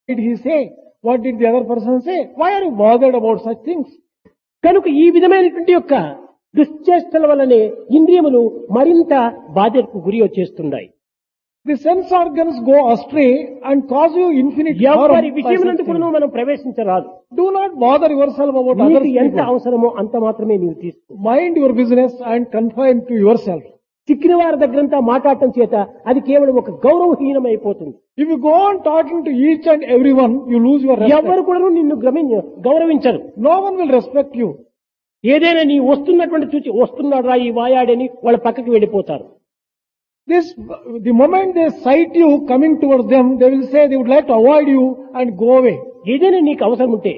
did he say? What did the other person say? Why are you bothered about such things? కనుక ఈ విధమైనటువంటి యొక్క దుశ్చేష్టల వల్లనే ఇంద్రియములు మరింత బాధ్యతకు గురి చేస్తున్నాయి The sense organs go astray and cause you infinite harm. ఎవరి by విషయమునందు such కూడా things. మనం ప్రవేశించరాదు Do not bother yourself about నీకు others. ఎంత people. అవసరమో అంత మాత్రమే నీవు తీసుకో Mind your business and confine to yourself. చిక్కిన వారి దగ్గరంతా మాట్లాడటం చేత అది కేవలం ఒక గౌరవహీనమైపోతుంది If you go on talking to each and everyone, you lose your respect. ఎవరు కూడా నిన్ను గమని గౌరవించరు No one will respect you. ఏదైనా నీ వస్తున్నటువంటి చూసి వస్తున్నాడు రా ఈ వాయాడని వాళ్ళ పక్కకి వెళ్ళిపోతారు This, the moment they sight you coming towards them, they will say they would like to avoid you and go away. ఏదైనా నీకు అవసరం ఉంటే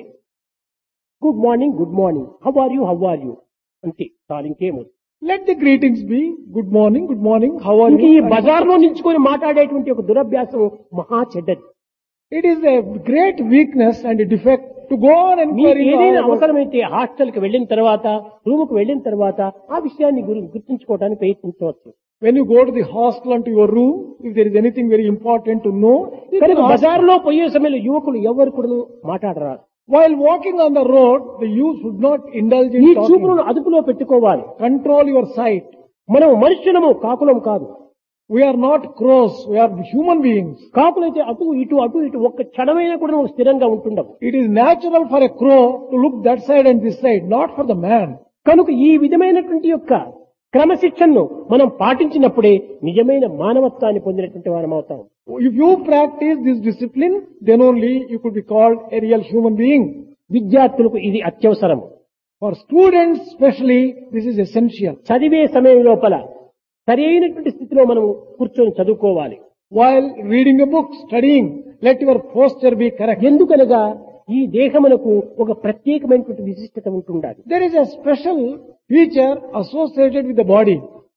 good morning good morning how are you how are you అంతే చాలు ఇంకేమో Let the greetings be good morning, good morning, how are ఇంక ఈ you? And బజార్లో నించుకొని మాట్లాడేటువంటి ఒక దురభ్యాసం మహా చెడ్డది It is a great weakness and a defect to go on మీకు inquiring ఏదైనా about- అవసరమైతే హాస్టల్ కి వెళ్ళిన తర్వాత రూమ్ కు వెళ్ళిన తర్వాత ఆ విషయాన్ని గురి గుర్తుంచుకోవడానికి ప్రయత్నించవచ్చు when you go to the hostel and to your room, if there is anything very important to know, you కనుక can ask. బజార్లో పోయే సమయంలో యువకులు ఎవరు కూడా మాట్లాడరాదు While walking on the road, the youth should not indulge ఈ in talking. చూపులను అదుపులో పెట్టుకోవాలి Control your sight. మనం మనుషులము కాకులం కాదు We are not crows, we are human beings. కాకులైతే అటు ఇటు అటు ఇటు ఒక్క క్షణమైనా కూడా నువ్వు స్థిరంగా ఉంటుండవు It is natural for a crow to look that side and this side, not for the man. కనుక ఈ విధమైనటువంటి యొక్క క్రమశిక్షణను మనం పాటించినప్పుడే నిజమైన మానవత్వాన్ని పొందినటువంటి వారం అవుతాం If you practice this discipline, then only you could be called a real human being. విద్యార్థులకు ఇది అత్యవసరం For students especially, this is essential. చదివే సమయం లోపల సరి అయినటువంటి స్థితిలో మనం కూర్చొని చదువుకోవాలి While reading a book, studying, let your posture be correct. ఎందుకనగా ఈ దేహమునకు ఒక ప్రత్యేకమైనటువంటి విశిష్టత ఉంటుండాలి There is a special feature associated with the body.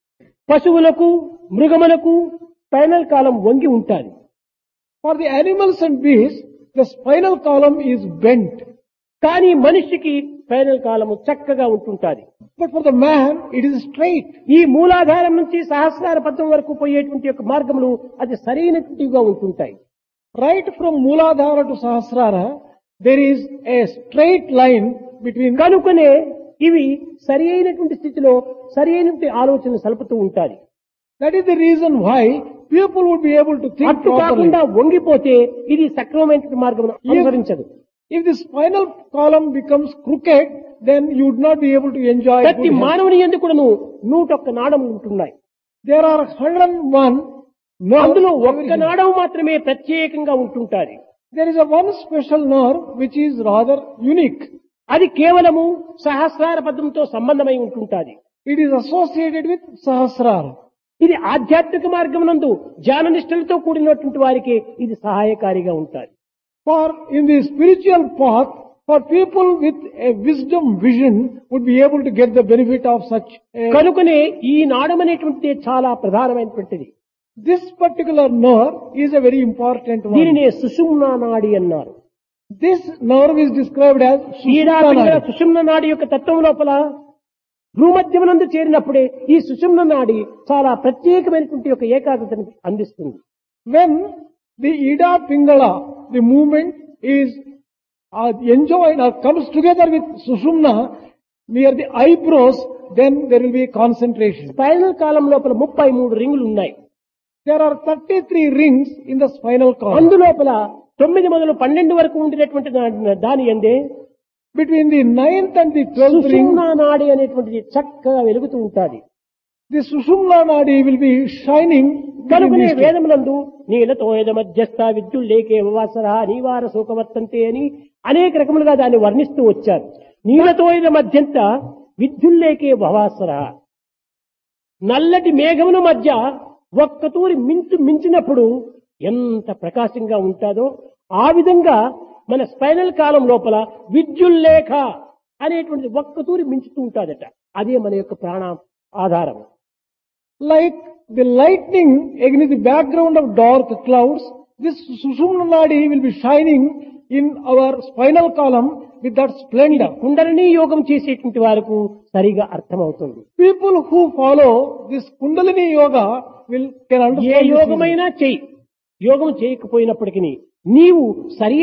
పశువులకు మృగములకు స్పైనల్ కాలం వంగి ఉంటాది For the animals and beasts, the spinal column is bent. కానీ మనిషికి స్పైనల్ కాలము చక్కగా ఉంటుంటాది But for the man, it is straight. ఈ మూలాధారం నుంచి సహస్రార పద్యం వరకు పోయేటువంటి యొక్క మార్గములు అది సరైనటువంటివిగా ఉంటుంటాయి Right from Mooladhara to Sahasrara, there is a straight line between కనుకనే ఇవి సరి అయినటువంటి స్థితిలో సరి అయినటువంటి ఆలోచన సలుపుతూ ఉంటాయి That is the reason why people would be able to think అట్టు properly. కాకుండా వంగిపోతే ఇది సక్రమమైనటువంటి మార్గం అనుసరించదు If the spinal column becomes crooked, then you would not be able to enjoy ప్రతి good health. మానవుని ఎందుకును నూటొక్క నాడములు ఉంటున్నాయి There are 101 అందులో nerves. ఒక్క నాడం మాత్రమే ప్రత్యేకంగా ఉంటుంటాది There is a one special nerve which is rather unique. అది కేవలము సహస్రార పద్యంతో సంబంధమై ఉంటుంటాది It is associated with Sahasrara. ఇది ఆధ్యాత్మిక మార్గం నందు ధ్యాన నిష్ఠలతో కూడినటువంటి వారికి ఇది సహాయకారిగా ఉంటుంది For in the spiritual path, for people with a wisdom vision would be able to get the benefit of such a, కనుకనే ఈ నాడం అనేటువంటిది చాలా ప్రధానమైనటువంటిది this particular nerve is a very important one. దీనినే సుషుమ్నా నాడి అన్నారు This nerve is described as ఈడా Sushumna Pingala nadi. సుషుమ్న నాడి యొక్క తత్వం లోపల భూమధ్యమునందు చేరినప్పుడే ఈ సుషుమ్న నాడి చాలా ప్రత్యేకమైనటువంటి యొక్క ఏకాగ్రతను అందిస్తుంది When the Ida Pingala, the movement is uh, enjoyed or comes together with Sushumna near the eyebrows, then there will be concentration. Spinal column లోపల ముప్పై మూడు రింగులు ఉన్నాయి There are 33 rings in the spinal column. అందులోపల తొమ్మిది మొదలు పన్నెండు వరకు ఉండినటువంటి దా- దాని ఎందే Between the ninth and the twelfth ring, సుషుమ్నా నాడి అనేటువంటిది చక్కగా వెలుగుతూ ఉంటాది the Sushumna Nadi will be shining. between కనుకనే these two. వేదములందు నీలతో యద మధ్యస్థ విద్యుల్లేకే వాసర నీవార శోకవర్తంతే అని అనేక రకములుగా దాన్ని వర్ణిస్తూ వచ్చారు నీలతో యద మధ్యంత విద్యుల్లేకే భవాసర నల్లటి మేఘముల మధ్య ఒక్కతూరి మించు మించినప్పుడు ఎంత ప్రకాశంగా ఉంటాదో ఆ విధంగా మన స్పైనల్ కాలం లోపల విద్యుల్లేఖ అనేటువంటిది ఒక్కతూరి మించుతూ ఉంటాదట అదే మన యొక్క ప్రాణ ఆధారం Like the lightning against the background of dark clouds, this Sushumna Nadi will be shining in our spinal column with that splendor. Kundalini యోగం చేసేటువంటి వారికి సరిగా అర్థమవుతుంది People who follow this Kundalini Yoga will can A understand this easily. యోగమైనా చెయ్యి యోగం చేయకపోయినప్పటికీ నీవు సరి